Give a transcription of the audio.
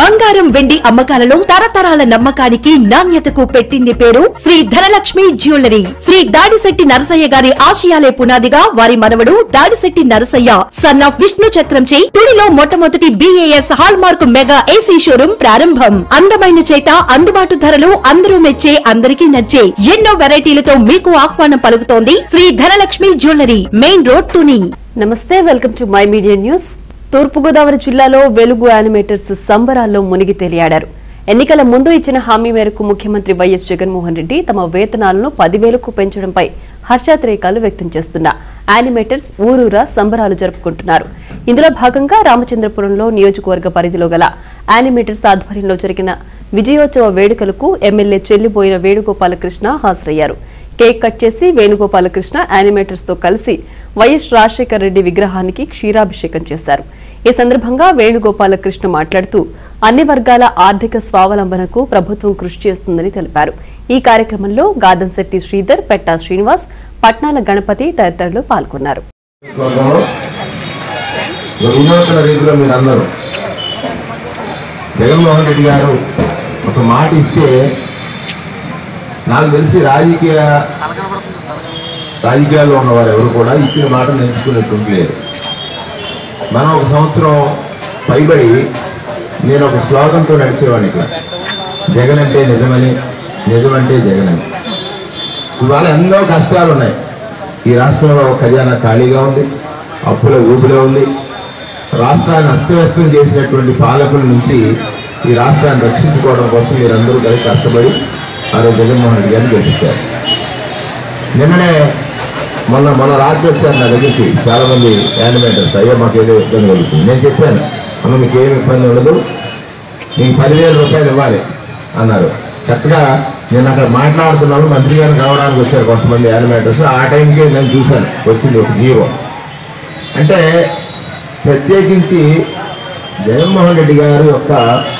బంగారం వెండి అమ్మకాలలో తరతరాల నమ్మకానికి నాణ్యతకు పెట్టింది పేరు శ్రీ ధనలక్ష్మి జ్యువెలరీ శ్రీ దాడిశెట్టి నరసయ్య గారి ఆశయాలే పునాదిగా వారి మనవడు దాడిశెట్టి నరసయ్య సన్ ఆఫ్ విష్ణు చక్రంచే తుడిలో మొట్టమొదటి BAS hallmark mega AC showroom ప్రారంభం అందమైన చేత అందుబాటు ధరలు అందరూ మెచ్చే అందరికీ నచ్చే ఎన్నో వెరైటీలతో మీకు ఆహ్వానం పలుకుతోంది Shri Dhanalakshmi jewellery main road Tuni నమస్తే welcome to my media news Thurpu Godavari జిల్లాలో వెలుగు యానిమేటర్స్ సంబరాల్లో మునిగి తేలియాడారు ఎన్నికల ముందు ఇచ్చిన హామీ మేరకు ముఖ్యమంత్రి వైఎస్ జగన్మోహన్ రెడ్డి తమ వేతనాలను పదివేలకు పెంచడంపై హర్షాతిరేకాలు వ్యక్తం చేస్తున్న యానిమేటర్స్ ఊరూరా సంబరాలు జరుపుకుంటున్నారు ఇందులో భాగంగా రామచంద్రపురంలో నియోజకవర్గ పరిధిలో గల యానిమేటర్స్ ఆధ్వర్యంలో జరిగిన విజయోత్సవ వేడుకలకు ఎమ్మెల్యే చెల్లిపోయిన వేణుగోపాలకృష్ణ హాజరయ్యారు కేక్ కట్ చేసి వేణుగోపాలకృష్ణ యానిమేటర్స్ తో కలిసి వైఎస్ రాజశేఖర్ రెడ్డి విగ్రహానికి క్షీరాభిషేకం చేశారు ఈ సందర్భంగా వేణుగోపాలకృష్ణ మాట్లాడుతూ అన్ని వర్గాల ఆర్థిక స్వావలంబనకు ప్రభుత్వం కృషి చేస్తుందని తెలిపారు ఈ కార్యక్రమంలో గాదంశెట్టి శ్రీధర్ పెట్టా శ్రీనివాస్ పట్నాల గణపతి తదితరులు పాల్గొన్నారు వర్గంలో ఒక వినూతన రీతిలో మీరందరూ జగన్మోహన్ రెడ్డి గారు ఒక మాట ఇస్తే నాకు తెలిసి రాజకీయ రాజకీయాల్లో ఉన్నవారు ఎవరు కూడా ఇచ్చిన మాట నేర్చుకునేటువంటి లేదు మనం ఒక సంవత్సరం పైబడి నేను ఒక శ్లోకంతో నడిచేవాడిని ఇక్కడ జగన్ అంటే నిజమని నిజమంటే జగన్ అని ఇవాళ ఎన్నో కష్టాలు ఉన్నాయి ఈ రాష్ట్రంలో ఖజానా ఖాళీగా ఉంది అప్పుల ఊపిలో ఉంది రాష్ట్రాన్ని అస్తవ్యస్తం చేసినటువంటి పాలకుల నుంచి ఈ రాష్ట్రాన్ని రక్షించుకోవడం కోసం మీరందరూ కలిసి కష్టపడి ఆ రోజు జగన్మోహన్ రెడ్డి గారిని గెలిపించారు నిన్ననే మొన్న మొన్న రాత్రి వచ్చారు నా దగ్గరికి చాలామంది యానిమేటర్స్ అయ్యో మాకు ఏదో ఇబ్బంది కలుగుతుంది నేను చెప్పాను అమ్మ మీకు ఏమి ఇబ్బంది ఉండదు మీకు పదివేల రూపాయలు ఇవ్వాలి అన్నారు కరెక్ట్గా నేను అక్కడ మాట్లాడుతున్నాను మంత్రి గారిని కలవడానికి వచ్చారు కొంతమంది యానిమేటర్స్ ఆ టైంకి నేను చూశాను వచ్చింది ఒక జీవో అంటే ప్రత్యేకించి జగన్మోహన్ రెడ్డి గారి యొక్క